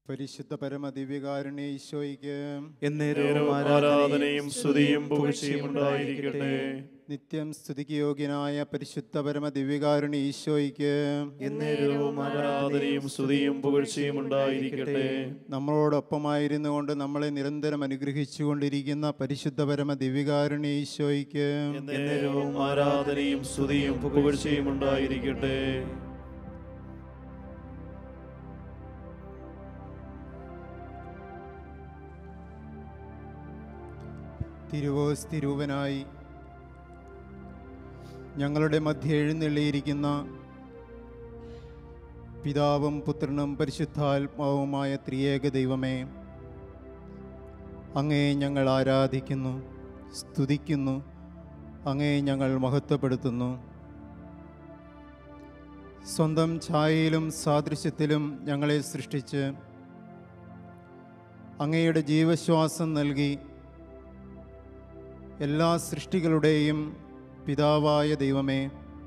പരിശുദ്ധ പരമ ദിവ്യകാരുണ്യ ഈശോയ്ക്ക് എന്നേരവും ആരാധനയും സ്തുതിയും പുകഴ്ചയും ഉണ്ടായിരിക്കട്ടെ നിത്യം സ്തുതിക്ക് യോഗ്യനായ പരിശുദ്ധ പരമ ദിവ്യകാരുണ്യ ഈശോയ്ക്ക് എന്നേരവും ആരാധനയും സ്തുതിയും പുകഴ്ചയും ഉണ്ടായിരിക്കട്ടെ നമ്മളോടൊപ്പമായിരുന്നു കൊണ്ട് നമ്മളെ നിരന്തരം അനുഗ്രഹിച്ചുകൊണ്ടിരിക്കുന്ന പരിശുദ്ധ പരമ ദിവ്യകാരുണ്യ ഈശോയ്ക്ക് എന്നേരവും ആരാധനയും സ്തുതിയും പുകഴ്ചയും ഉണ്ടായിരിക്കട്ടെ തിരുവോസ് തിരൂപനായി ഞങ്ങളുടെ മധ്യ എഴുന്നള്ളിയിരിക്കുന്ന പിതാവും പുത്രനും പരിശുദ്ധാത്മാവുമായ ത്രിയേക ദൈവമേ അങ്ങേ ഞങ്ങൾ ആരാധിക്കുന്നു സ്തുതിക്കുന്നു അങ്ങേ ഞങ്ങൾ മഹത്വപ്പെടുത്തുന്നു സ്വന്തം ഛായയിലും സാദൃശ്യത്തിലും ഞങ്ങളെ സൃഷ്ടിച്ച് അങ്ങയുടെ ജീവശ്വാസം നൽകി എല്ലാ സൃഷ്ടികളുടെയും പിതാവായ ദൈവമേ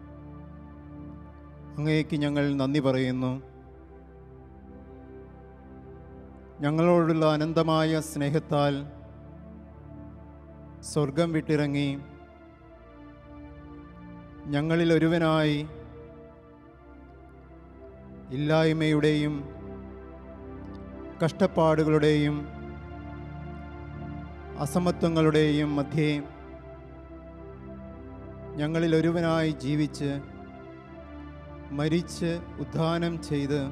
അങ്ങേക്ക് ഞങ്ങൾ നന്ദി പറയുന്നു ഞങ്ങളോടുള്ള അനന്തമായ സ്നേഹത്താൽ സ്വർഗം വിട്ടിറങ്ങി ഞങ്ങളിൽ ഒരുവനായി ഇല്ലായ്മയുടെയും കഷ്ടപ്പാടുകളുടെയും അസമത്വങ്ങളുടെയും മധ്യേ ഞങ്ങളിൽ ഒരുവനായി ജീവിച്ച് മരിച്ച് ഉദ്ധാനം ചെയ്ത്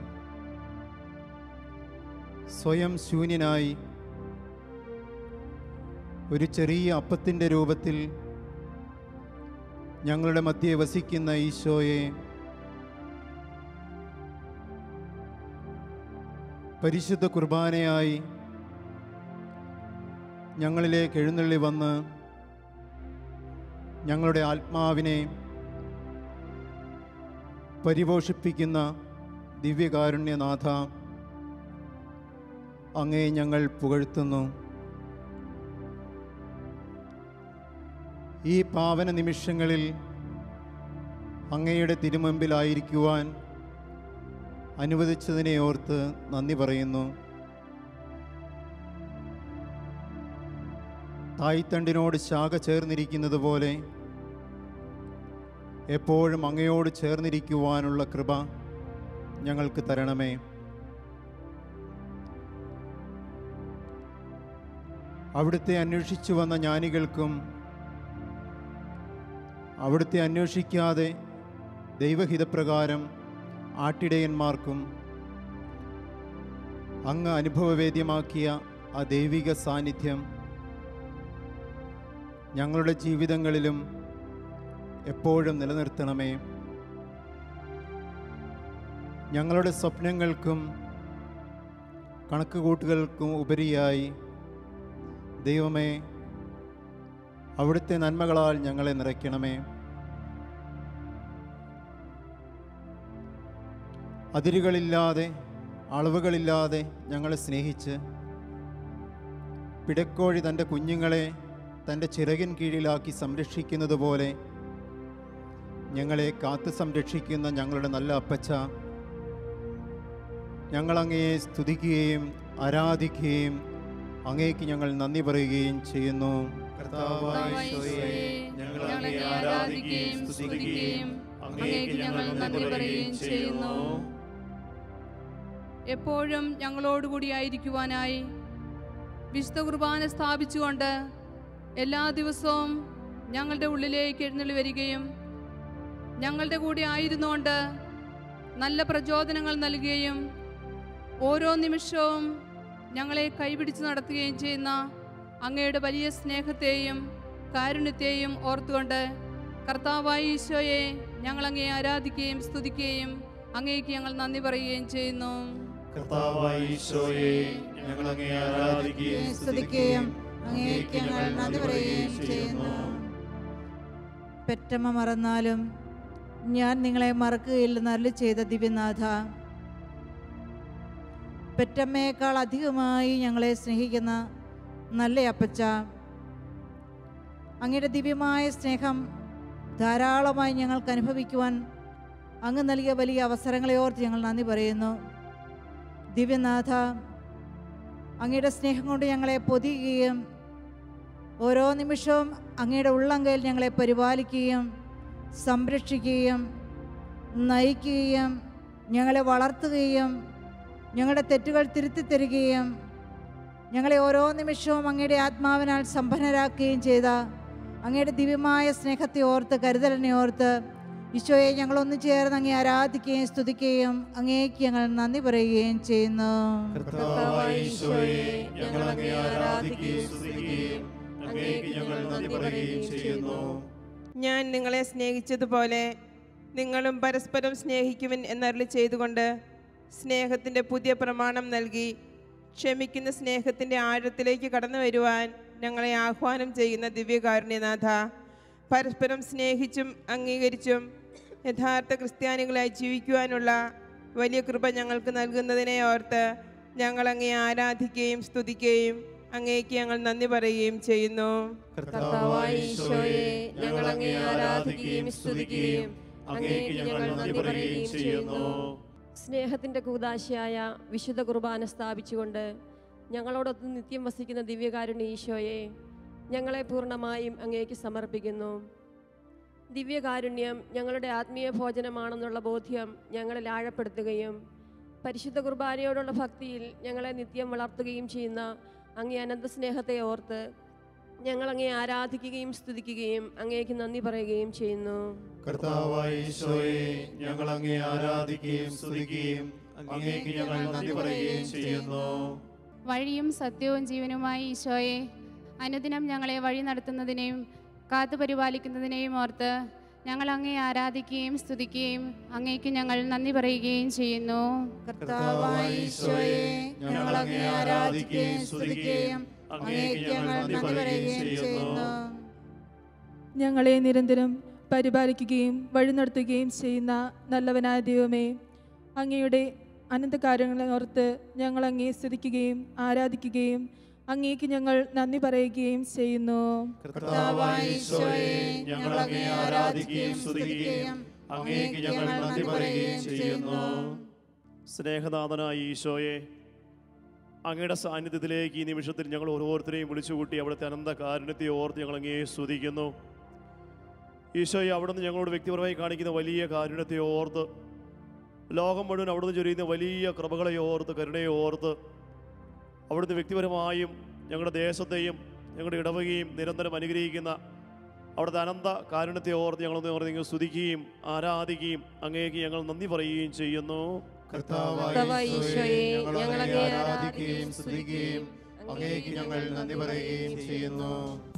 സ്വയം ശൂന്യനായി ഒരു ചെറിയ അപ്പത്തിൻ്റെ രൂപത്തിൽ ഞങ്ങളുടെ മധ്യേ വസിക്കുന്ന ഈശോയെ പരിശുദ്ധ കുർബാനയായി ഞങ്ങളിലേക്ക് എഴുന്നള്ളി വന്ന് ഞങ്ങളുടെ ആത്മാവിനെ പരിപോഷിപ്പിക്കുന്ന ദിവ്യകാരുണ്യനാഥ അങ്ങേ ഞങ്ങൾ പുകഴ്ത്തുന്നു ഈ പാവന നിമിഷങ്ങളിൽ അങ്ങയുടെ തിരുമുമ്പിലായിരിക്കുവാൻ അനുവദിച്ചതിനെ ഓർത്ത് നന്ദി പറയുന്നു തായ്തണ്ടിനോട് ശാഖ ചേർന്നിരിക്കുന്നത് പോലെ എപ്പോഴും അങ്ങയോട് ചേർന്നിരിക്കുവാനുള്ള കൃപ ഞങ്ങൾക്ക് തരണമേ അവിടുത്തെ അന്വേഷിച്ചു വന്ന ജ്ഞാനികൾക്കും അവിടുത്തെ അന്വേഷിക്കാതെ ദൈവഹിതപ്രകാരം ആട്ടിടയന്മാർക്കും അങ്ങ് അനുഭവവേദ്യമാക്കിയ ആ ദൈവിക സാന്നിധ്യം ഞങ്ങളുടെ ജീവിതങ്ങളിലും എപ്പോഴും നിലനിർത്തണമേ ഞങ്ങളുടെ സ്വപ്നങ്ങൾക്കും കണക്കുകൂട്ടുകൾക്കും ഉപരിയായി ദൈവമേ അവിടുത്തെ നന്മകളാൽ ഞങ്ങളെ നിറയ്ക്കണമേ അതിരുകളില്ലാതെ അളവുകളില്ലാതെ ഞങ്ങളെ സ്നേഹിച്ച് പിടക്കോഴി തൻ്റെ കുഞ്ഞുങ്ങളെ തൻ്റെ ചിറകിൻ കീഴിലാക്കി സംരക്ഷിക്കുന്നത് പോലെ ഞങ്ങളെ കാത്തു സംരക്ഷിക്കുന്ന ഞങ്ങളുടെ നല്ല അപ്പച്ച ഞങ്ങളങ്ങയെ സ്തുതിക്കുകയും ആരാധിക്കുകയും അങ്ങേക്ക് ഞങ്ങൾ നന്ദി പറയുകയും ചെയ്യുന്നു കർത്താവായ ഈശോയെ, ഞങ്ങൾ അങ്ങയെ ആരാധിക്കുകയും സ്തുതിക്കുകയും അങ്ങേക്ക് ഞങ്ങൾ നന്ദി പറയുകയും ചെയ്യുന്നു എപ്പോഴും ഞങ്ങളോടുകൂടിയായിരിക്കുവാനായി വിശുദ്ധ കുർബാന സ്ഥാപിച്ചുകൊണ്ട് എല്ലാ ദിവസവും ഞങ്ങളുടെ ഉള്ളിലേക്ക് എഴുന്നള്ളി വരികയും ഞങ്ങളുടെ കൂടെ ആയിരുന്നുകൊണ്ട് നല്ല പ്രചോദനങ്ങൾ നൽകുകയും ഓരോ നിമിഷവും ഞങ്ങളെ കൈപിടിച്ച് നടത്തുകയും ചെയ്യുന്ന അങ്ങയുടെ വലിയ സ്നേഹത്തെയും കാരുണ്യത്തെയും ഓർത്തുകൊണ്ട് കർത്താവായ ഈശോയെ ഞങ്ങൾ അങ്ങയെ ആരാധിക്കുകയും സ്തുതിക്കുകയും അങ്ങേക്ക് ഞങ്ങൾ നന്ദി പറയുകയും ചെയ്യുന്നു കർത്താവായ ഈശോയെ ഞങ്ങൾ അങ്ങയെ ആരാധിക്കുകയും സ്തുതിക്കുകയും അങ്ങേക്ക് ഞങ്ങൾ നന്ദി പറയുകയും ചെയ്യുന്നു പെറ്റമ്മ മറന്നാലും ഞാൻ നിങ്ങളെ മറക്കുകയില്ലെന്ന് അരുളി ചെയ്ത ദിവ്യനാഥ പെറ്റമ്മയേക്കാൾ അധികമായി ഞങ്ങളെ സ്നേഹിക്കുന്ന നല്ല അപ്പച്ച അങ്ങയുടെ ദിവ്യമായ സ്നേഹം ധാരാളമായി ഞങ്ങൾക്ക് അനുഭവിക്കുവാൻ അങ്ങ് നൽകിയ വലിയ അവസരങ്ങളെ ഓർത്ത് ഞങ്ങൾ നന്ദി പറയുന്നു ദിവ്യനാഥ അങ്ങയുടെ സ്നേഹം കൊണ്ട് ഞങ്ങളെ പൊതിയുകയും ഓരോ നിമിഷവും അങ്ങയുടെ ഉള്ളങ്കയിൽ ഞങ്ങളെ പരിപാലിക്കുകയും സംരക്ഷിക്കുകയും നയിക്കുകയും ഞങ്ങളെ വളർത്തുകയും ഞങ്ങളുടെ തെറ്റുകൾ തിരുത്തി തരികയും ഞങ്ങളെ ഓരോ നിമിഷവും അങ്ങയുടെ ആത്മാവിനാൽ സമ്പന്നരാക്കുകയും ചെയ്ത അങ്ങയുടെ ദിവ്യമായ സ്നേഹത്തെ ഓർത്ത് കരുതലിനെ ഓർത്ത് ഈശോയെ ഞങ്ങളൊന്നു ചേർന്ന് അങ്ങേ ആരാധിക്കുകയും സ്തുതിക്കുകയും അങ്ങേക്ക് ഞങ്ങൾ നന്ദി പറയുകയും ചെയ്യുന്നു കർത്താവായ ഈശോയെ ഞങ്ങൾ അങ്ങേ ആരാധിക്കുകയും സ്തുതിക്കുകയും അങ്ങേക്ക് ഞങ്ങൾ നന്ദി പറയുകയും ചെയ്യുന്നു ഞാൻ നിങ്ങളെ സ്നേഹിച്ചതുപോലെ നിങ്ങളും പരസ്പരം സ്നേഹിക്കുവിൻ എന്നരുളി ചെയ്തുകൊണ്ട് സ്നേഹത്തിൻ്റെ പുതിയ പ്രമാണം നൽകി ക്ഷമിക്കുന്ന സ്നേഹത്തിൻ്റെ ആഴത്തിലേക്ക് കടന്നു വരുവാൻ ഞങ്ങളെ ആഹ്വാനം ചെയ്യുന്ന ദിവ്യകാരുണ്യനാഥ പരസ്പരം സ്നേഹിച്ചും അംഗീകരിച്ചും യഥാർത്ഥ ക്രിസ്ത്യാനികളായി ജീവിക്കുവാനുള്ള വലിയ കൃപ ഞങ്ങൾക്ക് നൽകുന്നതിനെ ഓർത്ത് ഞങ്ങൾ അങ്ങേ ആരാധിക്കുകയും സ്തുതിക്കുകയും അങ്ങേക്ക് ഞങ്ങൾ നന്ദി പറയുകയും ചെയ്യുന്നു കർത്താവായ ഈശോയെ ഞങ്ങൾ അങ്ങേ ആരാധിക്കുകയും സ്തുതിക്കുകയും അങ്ങേക്ക് ഞങ്ങൾ നന്ദി പറയുകയും ചെയ്യുന്നു സ്നേഹത്തിൻ്റെ കൂതാശയായ വിശുദ്ധ കുർബാന സ്ഥാപിച്ചുകൊണ്ട് ഞങ്ങളോടൊത്ത് നിത്യം വസിക്കുന്ന ദിവ്യകാരുണ്യ ഈശോയെ ഞങ്ങളെ പൂർണ്ണമായും അങ്ങേക്ക് സമർപ്പിക്കുന്നു ദിവ്യകാരുണ്യം ഞങ്ങളുടെ ആത്മീയ ഭോജനമാണെന്നുള്ള ബോധ്യം ഞങ്ങളിൽ ആഴപ്പെടുത്തുകയും പരിശുദ്ധ കുർബാനയോടുള്ള ഭക്തിയിൽ ഞങ്ങളെ നിത്യം വളർത്തുകയും ചെയ്യുന്ന അങ്ങേ അനന്ത സ്നേഹത്തെ ഓർത്ത് ഞങ്ങൾ അങ്ങേ ആരാധിക്കുകയും സ്തുതിക്കുകയും അങ്ങേക്ക് നന്ദി പറയുകയും ചെയ്യുന്നു കർത്താവായ ഈശോയെ ഞങ്ങൾ അങ്ങേ ആരാധിക്കുകയും സ്തുതിക്കുകയും അങ്ങേക്ക് ഞങ്ങൾ നന്ദി പറയുകയും ചെയ്യുന്നു വഴിയും സത്യവും ജീവനുമായി ഈശോയെ അനുദിനം ഞങ്ങളെ വഴി നടത്തുന്നതിനെയും കാത്തുപരിപാലിക്കുന്നതിനെയും ഓർത്ത് ഞങ്ങൾ അങ്ങേ ആരാധിക്കുകയും സ്തുതിക്കുകയും അങ്ങേക്ക് ഞങ്ങൾ നന്ദി പറയുകയും ചെയ്യുന്നു കർത്താവായ ഈശോയെ ഞങ്ങൾ അങ്ങേ ആരാധിക്കുകയും സ്തുതിക്കുകയും അങ്ങേക്ക് ഞങ്ങൾ നന്ദി പറയുകയും ചെയ്യുന്നു ഞങ്ങളെ നിരന്തരം പരിപാലിക്കുകയും വഴി നടത്തുകയും ചെയ്യുന്ന നല്ലവനായ ദൈവമേ അങ്ങയുടെ അനന്തകാര്യങ്ങളെ ഓർത്ത് ഞങ്ങൾ അങ്ങേ സ്തുതിക്കുകയും ആരാധിക്കുകയും അങ്ങേക്ക് ഞങ്ങൾ നന്ദി പറയുകയും ചെയ്യുന്നു കർത്താവായ ഈശോയെ ഞങ്ങൾ അങ്ങേ ആരാധിക്കുകയും സ്തുതിക്കുകയും അങ്ങേക്ക് ഞങ്ങൾ നന്ദി പറയുകയും ചെയ്യുന്നു സ്നേഹനാഥനായ ഈശോയെ അങ്ങയുടെ സാന്നിധ്യത്തിലേക്ക് ഈ നിമിഷത്തിൽ ഞങ്ങൾ ഓരോരുത്തരെയും വിളിച്ചുകൂട്ടി അവിടുത്തെ അനന്ത കാരുണ്യത്തെ ഓർത്ത് ഞങ്ങൾ അങ്ങേ സ്തുതിക്കുന്നു ഈശോയെ അവിടുന്ന് ഞങ്ങളോട് വ്യക്തിപരമായി കാണിക്കുന്ന വലിയ കാരുണ്യത്തെ ഓർത്ത് ലോകം മുഴുവൻ അവിടുന്ന് ചൊരിയുന്ന വലിയ കൃപകളെ ഓർത്ത് കരുണയെ ഓർത്ത് അവിടുന്ന് വ്യക്തിപരമായും ഞങ്ങളുടെ ദേശത്തെയും ഞങ്ങളുടെ ഇടവകയും നിരന്തരം അനുഗ്രഹിക്കുന്ന അവിടുത്തെ അനന്ത കാരുണ്യത്തെ ഓർത്ത് ഞങ്ങളൊന്ന് ഓർത്ത് നിങ്ങൾ സ്തുതിക്കുകയും ആരാധിക്കുകയും അങ്ങേക്ക് ഞങ്ങൾ നന്ദി പറയുകയും ചെയ്യുന്നു കർത്താവായ ഈശോയെ ഞങ്ങൾ അങ്ങേ ആരാധിക്കുകയും സ്തുതിക്കുകയും അങ്ങേക്ക് ഞങ്ങൾ നന്ദി പറയുകയും ചെയ്യുന്നു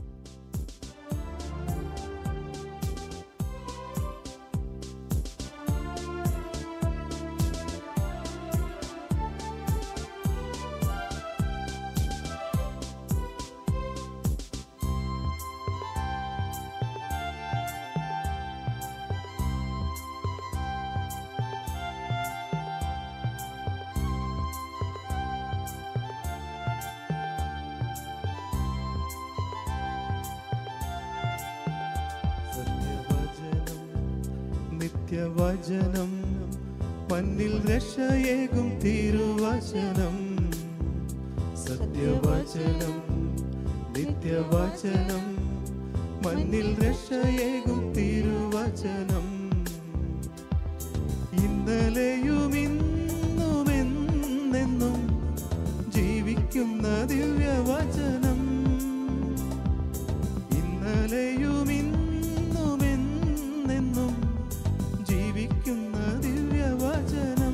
സത്യവചനം നിത്യവചനം മണ്ണിൽ രക്ഷയേകും തിരുവചനം സത്യവചനം നിത്യവചനം മണ്ണിൽ രക്ഷയേകും തിരുവചനം ഇന്നലെയും ഇന്നും എന്നെന്നും ജീവിക്കുന്ന ദിവ്യവചനം ഇന്നലെയും ഇന്നും എന്നെന്നും ജീവിക്കുന്ന ദിവ്യവചനം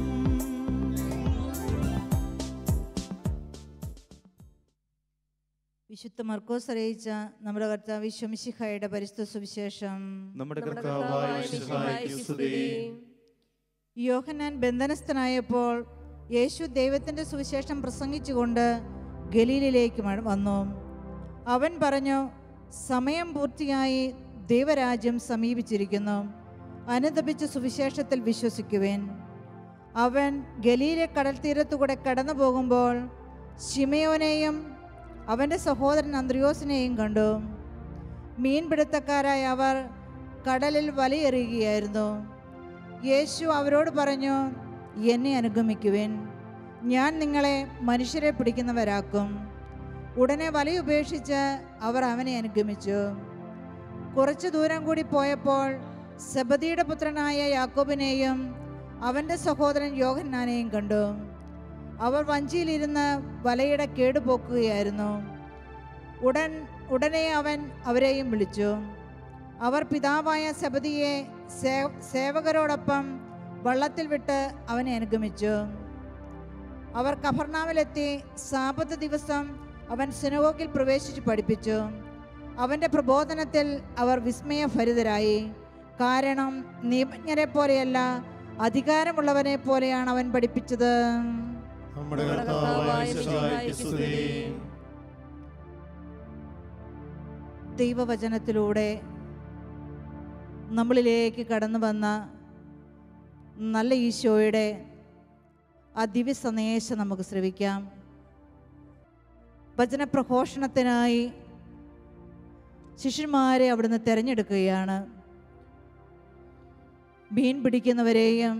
വിശുദ്ധ മർക്കോസ് അറിയിച്ച നമ്മുടെ കർത്താവ് വിശ്വമിശിഹായുടെ പരിശുദ്ധ സുവിശേഷം നമ്മുടെ കർത്താവായ ഈശോയ്ക്ക് സ്തുതി യോഹന്നാൻ ബന്ധനസ്ഥനായപ്പോൾ യേശു ദൈവത്തിൻ്റെ സുവിശേഷം പ്രസംഗിച്ചുകൊണ്ട് ഗലീലിലേക്ക് മട- വന്നു അവൻ പറഞ്ഞു സമയം പൂർത്തിയായി ദൈവരാജ്യം സമീപിച്ചിരിക്കുന്നു അനുദപിച്ച് സുവിശേഷത്തിൽ വിശ്വസിക്കുവേൻ അവൻ ഗലീലെ കടൽ തീരത്തുകൂടെ കടന്നു പോകുമ്പോൾ ശിമയോനെയും അവൻ്റെ സഹോദരൻ അന്ത്രയോസിനെയും കണ്ടു മീൻപിടുത്തക്കാരായ അവർ കടലിൽ വലയെറിയുകയായിരുന്നു യേശു അവരോട് പറഞ്ഞു എന്നെ അനുഗമിക്കുവിൻ ഞാൻ നിങ്ങളെ മനുഷ്യരെ പിടിക്കുന്നവരാക്കും ഉടനെ വലയുപേക്ഷിച്ച് അവർ അവനെ അനുഗമിച്ചു കുറച്ചു ദൂരം കൂടി പോയപ്പോൾ സെബദിയുടെ പുത്രനായ യാക്കോബിനെയും അവൻ്റെ സഹോദരൻ യോഹന്നാനെയും കണ്ടു അവർ വഞ്ചിയിലിരുന്ന് വലയുടെ കേടുപോക്കുകയായിരുന്നു ഉടൻ ഉടനെ അവൻ അവരെയും വിളിച്ചു അവർ പിതാവായ സെബദിയെ സേ- സേവകരോടൊപ്പം വള്ളത്തിൽ വിട്ട് അവനെ അനുഗമിച്ചു അവർ കഫർനാമിലെത്തി സാപത്ത് ദിവസം അവൻ സിനഗോഗിൽ പ്രവേശിച്ച് പഠിപ്പിച്ചു അവൻ്റെ പ്രബോധനത്തിൽ അവർ വിസ്മയഭരിതരായി കാരണം നിയമജ്ഞരെ പോലെയല്ല അധികാരമുള്ളവനെ പോലെയാണ് അവൻ പഠിപ്പിച്ചത് നമ്മുടെ നമ്മുടെ കർത്താവായ കർത്താവായ മിശിഹായ്ക്ക് മിശിഹായ്ക്ക് സ്തുതി ദൈവവചനത്തിലൂടെ നമ്മളിലേക്ക് കടന്നു വന്ന നല്ല ഈശോയുടെ ആ ദിവ്യ സന്ദേശം നമുക്ക് ശ്രവിക്കാം വചനപ്രഘോഷണത്തിനായി ശിഷ്യന്മാരെ അവിടുന്ന് തിരഞ്ഞെടുക്കുകയാണ് മീൻ പിടിക്കുന്നവരെയും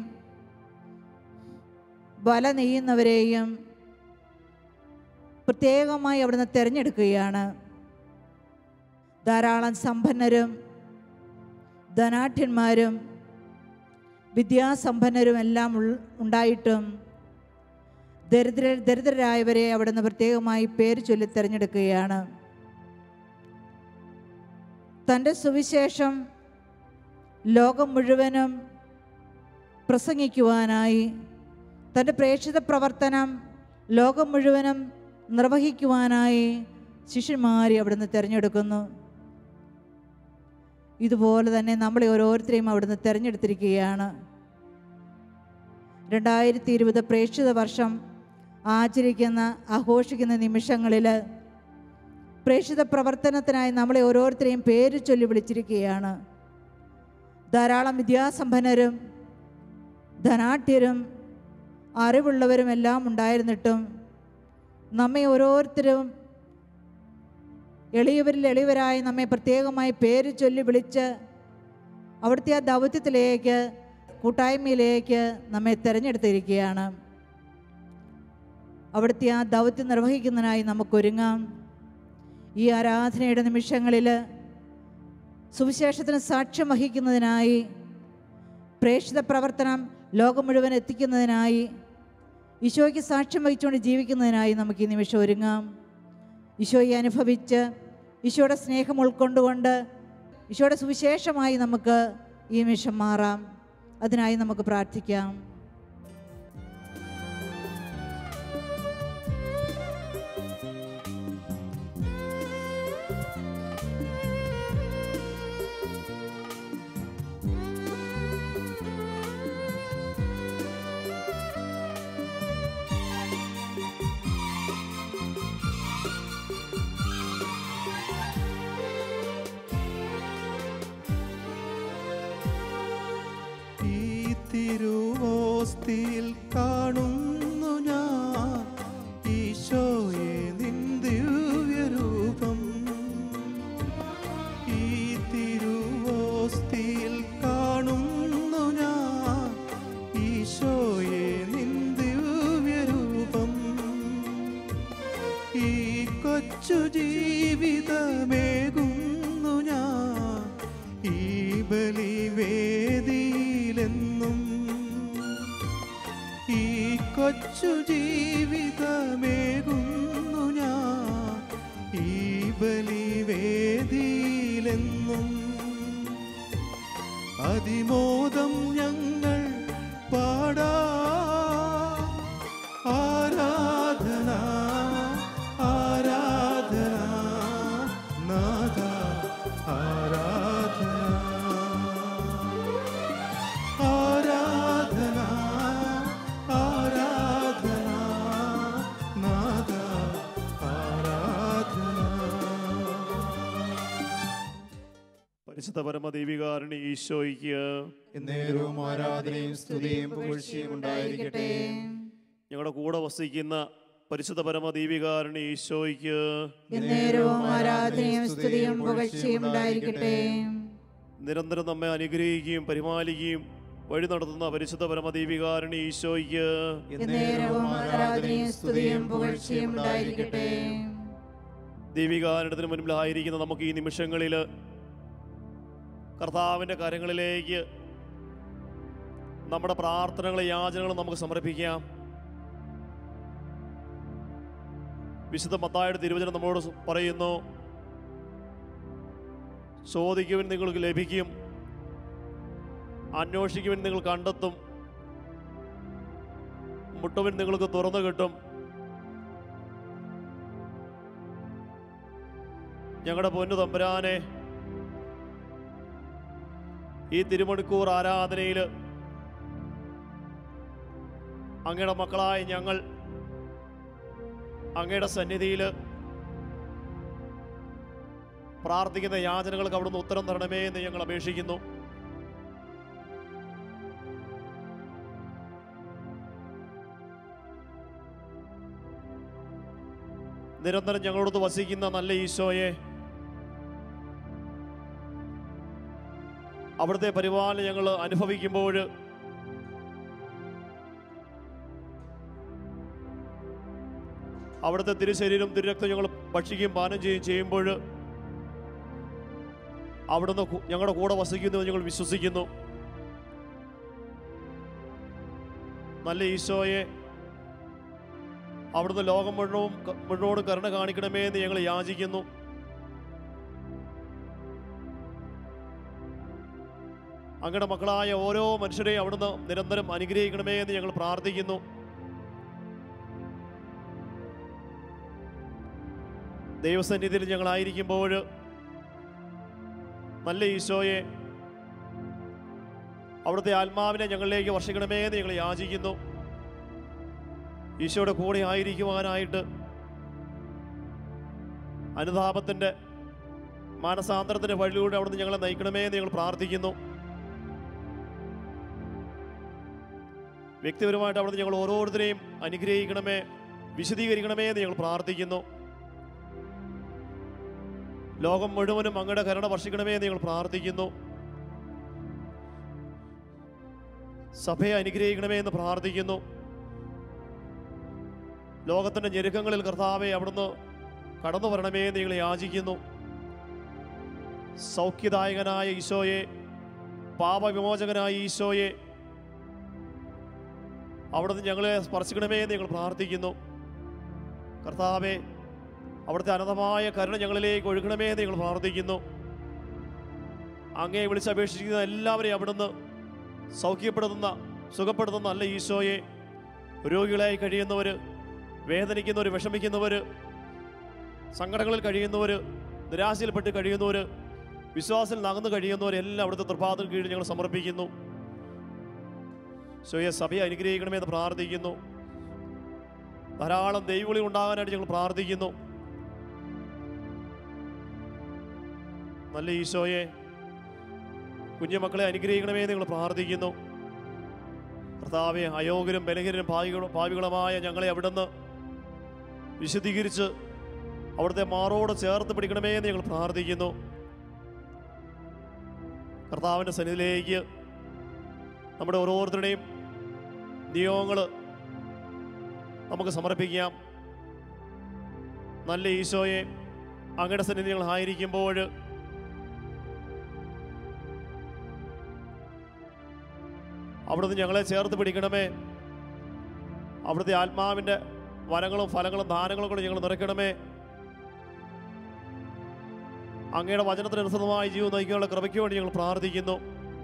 വല നെയ്യുന്നവരെയും പ്രത്യേകമായി അവിടുന്ന് തിരഞ്ഞെടുക്കുകയാണ് ധാരാളം സമ്പന്നരും ധനാഠ്യന്മാരും വിദ്യാസമ്പന്നരും എല്ലാം ഉൾ- ഉണ്ടായിട്ടും ദരിദ്ര ദരിദ്രരായവരെ അവിടുന്ന് പ്രത്യേകമായി പേര് ചൊല്ലി തിരഞ്ഞെടുക്കുകയാണ് തൻ്റെ സുവിശേഷം ലോകം മുഴുവനും പ്രസംഗിക്കുവാനായി തൻ്റെ പ്രേക്ഷിത പ്രവർത്തനം ലോകം മുഴുവനും നിർവഹിക്കുവാനായി ശിഷ്യന്മാരെ അവിടുന്ന് തിരഞ്ഞെടുക്കുന്നു ഇതുപോലെ തന്നെ നമ്മളെ ഓരോരുത്തരെയും അവിടുന്ന് തിരഞ്ഞെടുത്തിരിക്കുകയാണ് രണ്ടായിരത്തി ഇരുപത് പ്രേക്ഷിത വർഷം ആചരിക്കുന്ന ആഘോഷിക്കുന്ന നിമിഷങ്ങളിൽ പ്രേക്ഷിത പ്രവർത്തനത്തിനായി നമ്മളെ ഓരോരുത്തരെയും പേര് ചൊല്ലി വിളിച്ചിരിക്കുകയാണ് ധാരാളം വിദ്യാസമ്പന്നരും ധനാഢ്യരും അറിവുള്ളവരും എല്ലാം ഉണ്ടായിരുന്നിട്ടും നമ്മെ ഓരോരുത്തരും എളിയവരിൽ എളിയവരായി നമ്മെ പ്രത്യേകമായി പേര് ചൊല്ലി വിളിച്ച് അവിടുത്തെ ആ ദൗത്യത്തിലേക്ക് കൂട്ടായ്മയിലേക്ക് നമ്മെ തിരഞ്ഞെടുത്തിരിക്കുകയാണ് അവിടുത്തെ ആ ദൗത്യം നിർവഹിക്കുന്നതിനായി നമുക്കൊരുങ്ങാം ഈ ആരാധനയുടെ നിമിഷങ്ങളിൽ സുവിശേഷത്തിന് സാക്ഷ്യം വഹിക്കുന്നതിനായി പ്രേക്ഷിത പ്രവർത്തനം ലോകം മുഴുവൻ എത്തിക്കുന്നതിനായി ഈശോയ്ക്ക് സാക്ഷ്യം വഹിച്ചുകൊണ്ട് ജീവിക്കുന്നതിനായി നമുക്ക് ഈ നിമിഷം ഒരുങ്ങാം ഈശോയെ അനുഭവിച്ച് ഈശോയുടെ സ്നേഹം ഉൾക്കൊണ്ടുകൊണ്ട് ഈശോയുടെ സുവിശേഷമായി നമുക്ക് ഈ നിമിഷം മാറാം അതിനായി നമുക്ക് പ്രാർത്ഥിക്കാം ഈ തിരുവോസ്തിയിൽ കാണുന്നു ഞാൻ ഈശോയെ നിൻ ദിവ്യരൂപം ഈ തിരുവോസ്തിയിൽ കാണുന്നു ഞാൻ ഈശോയെ നിൻ ദിവ്യരൂപം ഈ കൊച്ചു ജീവിതമേകുന്നു ഞാൻ ഈ ബലിവേദിയിലെന്നും ഈ കൊച്ചു ജീവിതമേകുന്നു ഞാൻ ഈ ബലിവേദിയിലെന്നും അതിമോദം ഞങ്ങൾ പാടാ ആരാധന ആരാധന നാഥ ആരാധന ആരാധന ആരാധന നാഥ ആരാധന പരിശുദ്ധ പരമദൈവികാരണി ഈശോയ്ക്ക് എന്നേരവും ആരാധനയും സ്തുതിയും പുകഴ്ചയും ഉണ്ടായിരിക്കട്ടെ ഞങ്ങളുടെ കൂടെ വസിക്കുന്ന പരിശുദ്ധ പരമദൈവികാരണി ഈശോയ്ക്ക് എന്നേരവും ആരാധനയും സ്തുതിയും പുകഴ്ചയും ഉണ്ടായിരിക്കട്ടെ നിരന്തരം നമ്മെ അനുഗ്രഹിക്കുകയും പരിപാലിക്കുകയും വഴി നടത്തുന്ന പരിശുദ്ധ പരമദീപികാരണി ഈശോയ്ക്ക് എന്നേരവും ആരാധനയും സ്തുതിയും പുകഴ്ചയും ഉണ്ടായിരിക്കട്ടെ ദീപികാരണത്തിന് മുൻപിലായിരിക്കുന്ന നമുക്ക് ഈ നിമിഷങ്ങളിൽ കർത്താവിൻ്റെ കരങ്ങളിലേക്ക് നമ്മുടെ പ്രാർത്ഥനകളും യാചനകളും നമുക്ക് സമർപ്പിക്കാം വിശുദ്ധ മത്തായുടെ തിരുവചനം നമ്മോട് സ- പറയുന്നു ചോദിക്കുവിൻ നിങ്ങൾക്ക് ലഭിക്കും അന്വേഷിക്കുവിൻ നിങ്ങൾ കണ്ടെത്തും മുട്ടുവിൻ നിങ്ങൾക്ക് തുറന്നു കിട്ടും ഞങ്ങളുടെ പൊന്നു തമ്പുരാനെ ഈ തിരുമണിക്കൂർ ആരാധനയിൽ അങ്ങയുടെ മക്കളായ ഞങ്ങൾ അങ്ങയുടെ സന്നിധിയിൽ പ്രാർത്ഥിക്കുന്ന യാചനകൾക്ക് അവിടുന്ന് ഉത്തരം തരണമേ എന്ന് ഞങ്ങൾ അപേക്ഷിക്കുന്നു നിരന്തരം ഞങ്ങളോട് വസിക്കുന്ന നല്ല ഈശോയെ അവിടുത്തെ പരിപാലനം ഞങ്ങൾ അനുഭവിക്കുമ്പോൾ അവിടുത്തെ തിരുശരീരം തിരുരക്തം ഞങ്ങൾ ഭക്ഷിക്കുകയും പാനം ചെയ്യുകയും ചെയ്യുമ്പോൾ അവിടുന്ന് കു- ഞങ്ങളുടെ കൂടെ വസിക്കുന്നു എന്ന് ഞങ്ങൾ വിശ്വസിക്കുന്നു നല്ല ഈശോയെ അവിടുന്ന് ലോകം മുഴുവൻ ക- മുഴുവനും കരുണ കാണിക്കണമേ എന്ന് ഞങ്ങൾ യാചിക്കുന്നു അങ്ങയുടെ മക്കളായ ഓരോ മനുഷ്യരെയും അവിടുന്ന് നിരന്തരം അനുഗ്രഹിക്കണമേ എന്ന് ഞങ്ങൾ പ്രാർത്ഥിക്കുന്നു ദൈവസന്നിധിയിൽ ഞങ്ങളായിരിക്കുമ്പോൾ നല്ല ഈശോയെ അവിടുത്തെ ആത്മാവിനെ ഞങ്ങളിലേക്ക് വർഷിക്കണമേ എന്ന് ഞങ്ങൾ യാചിക്കുന്നു ഈശോയുടെ കൂടെ ആയിരിക്കുവാനായിട്ട് അനുതാപത്തിൻ്റെ മാനസാന്തരത്തിൻ്റെ വഴിയിലൂടെ അവിടുന്ന് ഞങ്ങളെ നയിക്കണമേ എന്ന് ഞങ്ങൾ പ്രാർത്ഥിക്കുന്നു വ്യക്തിപരമായിട്ട് അവിടുന്ന് ഞങ്ങൾ ഓരോരുത്തരെയും അനുഗ്രഹിക്കണമേ വിശദീകരിക്കണമേ എന്ന് ഞങ്ങൾ പ്രാർത്ഥിക്കുന്നു ലോകം മുഴുവനും അങ്ങയുടെ കരുണ വർഷിക്കണമേ എന്ന് ഞങ്ങൾ പ്രാർത്ഥിക്കുന്നു സഭയെ അനുഗ്രഹിക്കണമേ എന്ന് പ്രാർത്ഥിക്കുന്നു ലോകത്തിൻ്റെ ഞെരുക്കങ്ങളിൽ കർത്താവെ അവിടുന്ന് കടന്നു വരണമേ എന്ന് ഞങ്ങൾ യാചിക്കുന്നു സൗഖ്യദായകനായ ഈശോയെ പാപവിമോചകനായ ഈശോയെ അവിടുന്ന് ഞങ്ങളെ സ്പർശിക്കണമേ എന്ന് ഞങ്ങൾ പ്രാർത്ഥിക്കുന്നു കർത്താവെ അവിടുത്തെ അനന്തമായ കരുണ ഞങ്ങളിലേക്ക് ഒഴുകണമേ എന്ന് ഞങ്ങൾ പ്രാർത്ഥിക്കുന്നു അങ്ങേ വിളിച്ചപേക്ഷിക്കുന്ന എല്ലാവരെയും അവിടുന്ന് സൗഖ്യപ്പെടുത്തുന്ന സുഖപ്പെടുത്തുന്ന നല്ല ഈശോയെ രോഗികളായി കഴിയുന്നവർ വേദനിക്കുന്നവർ വിഷമിക്കുന്നവർ സങ്കടങ്ങളിൽ കഴിയുന്നവർ നിരാശയിൽപ്പെട്ട് കഴിയുന്നവർ വിശ്വാസത്തിൽ നകന്നു കഴിയുന്നവരെല്ലാം അവിടുത്തെ തൃപ്പാദം കീഴിൽ ഞങ്ങൾ സമർപ്പിക്കുന്നു സ്വയ സഭയെ അനുഗ്രഹിക്കണമെന്ന് പ്രാർത്ഥിക്കുന്നു ധാരാളം ദൈവവിളി ഉണ്ടാകാനായിട്ട് ഞങ്ങൾ പ്രാർത്ഥിക്കുന്നു നല്ല ഈശോയെ കുഞ്ഞുമക്കളെ അനുഗ്രഹിക്കണമേ എന്ന് ഞങ്ങൾ പ്രാർത്ഥിക്കുന്നു കർത്താവെ അയോഗ്യരും ബലഹീനരും ഭാവികളും ഭാവികളുമായ ഞങ്ങളെ അവിടുന്ന് വിശദീകരിച്ച് അവിടുത്തെ മാറോട് ചേർത്ത് പിടിക്കണമേ എന്ന് ഞങ്ങൾ പ്രാർത്ഥിക്കുന്നു കർത്താവിൻ്റെ സന്നിധിയിലേക്ക് നമ്മുടെ ഓരോരുത്തരുടെയും നിയോഗങ്ങൾ നമുക്ക് സമർപ്പിക്കാം നല്ല ഈശോയെ അങ്ങയുടെ സന്നിധി ഞങ്ങൾ ആയിരിക്കുമ്പോൾ അവിടുന്ന് ഞങ്ങളെ ചേർത്ത് പിടിക്കണമേ അവിടുത്തെ ആത്മാവിൻ്റെ വരങ്ങളും ഫലങ്ങളും ദാനങ്ങളും കൂടെ ഞങ്ങൾ നിറയ്ക്കണമേ അങ്ങയുടെ വചനത്തിനനുസൃതമായ ജീവൻ നയിക്കാനുള്ള കൃപയ്ക്ക് വേണ്ടി ഞങ്ങൾ പ്രാർത്ഥിക്കുന്നു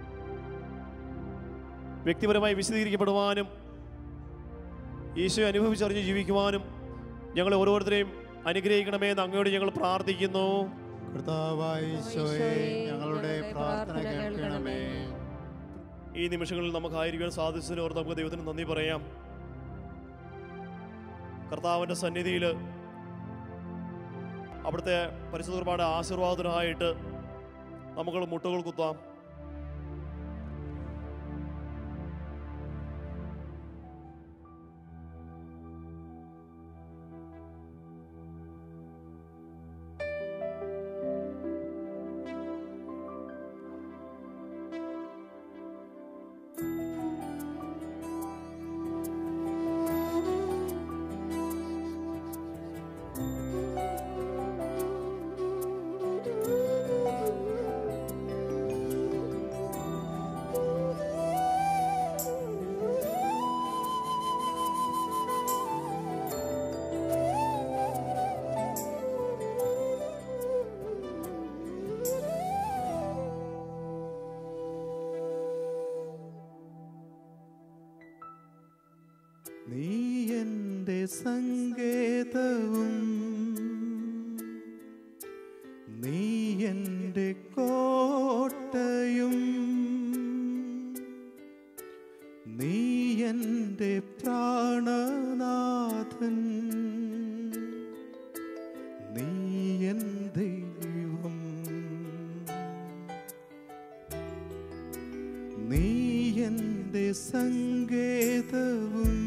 വ്യക്തിപരമായി വിശദീകരിക്കപ്പെടുവാനും ഈശോ അനുഭവിച്ചറിഞ്ഞ് ജീവിക്കുവാനും ഞങ്ങളെ ഓരോരുത്തരെയും അനുഗ്രഹിക്കണമേ എന്ന് അങ്ങയോട് ഞങ്ങൾ പ്രാർത്ഥിക്കുന്നു കർത്താവായ ഈശോയെ ഞങ്ങളുടെ പ്രാർത്ഥന കേൾക്കണമേ ഈ നിമിഷങ്ങളിൽ നമുക്കായിരിക്കാൻ സാധിച്ചതിന് ഓർത്ത് നമുക്ക് ദൈവത്തിന് നന്ദി പറയാം കർത്താവിൻ്റെ സന്നിധിയിൽ അവിടുത്തെ പരിശുദ്ധ കുർബാന ആശീർവാദത്തിനായിട്ട് നമുക്ക് മുട്ടുകൾ കുത്താം സങ്കേതവും നീ എൻ്റെ കോട്ടയും നീ എൻ്റെ പ്രാണനാഥൻ നീ എൻ ദൈവം നീ എൻ്റെ സങ്കേതവും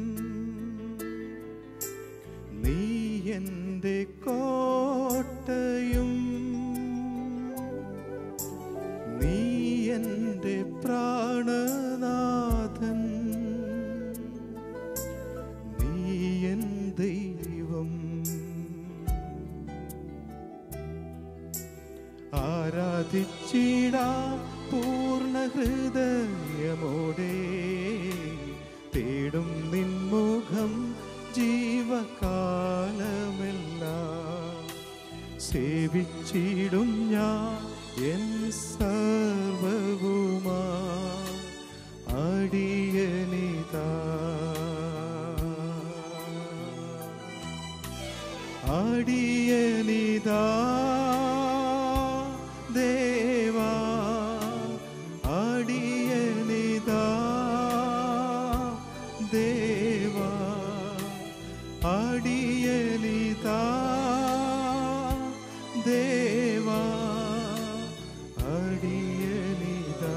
നീ എൻ്റെ കോട്ടയും നീ എൻ്റെ പ്രാണനാഥൻ നീ എൻ ദൈവം ആരാധിച്ചിടാം പൂർണ്ണ ഹൃദയമോടെ തേടും നിൻമുഖം ജീവകാലമെല്ലാം സേവിച്ചിടും ഞാൻ എൻ സർവവുമാ അടിയനിതാ അടിയനിതാ ദേവാ അടിയനിതാ ദേവാ അടിയനിതാ ദേവാ അടിയനിതാ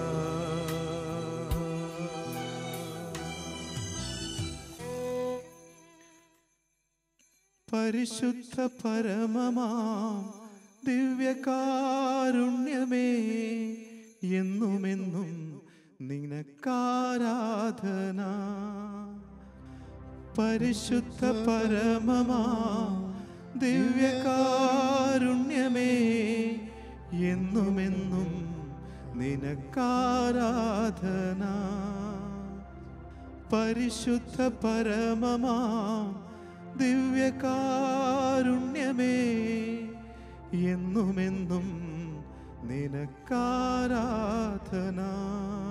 പരിശുദ്ധ പരമമാം ദിവ്യകാരുണ്യമേ എന്നുമെന്നും നിനക്കാരാധന പരിശുദ്ധ പരമമാം ദിവ്യകാരുണ്യമേ എന്നുമെന്നും നിനക്കാരാധന പരിശുദ്ധ പരമമാം ദിവ്യകാരുണ്യമേ എന്നുമെന്നും നിനക്കാരാധന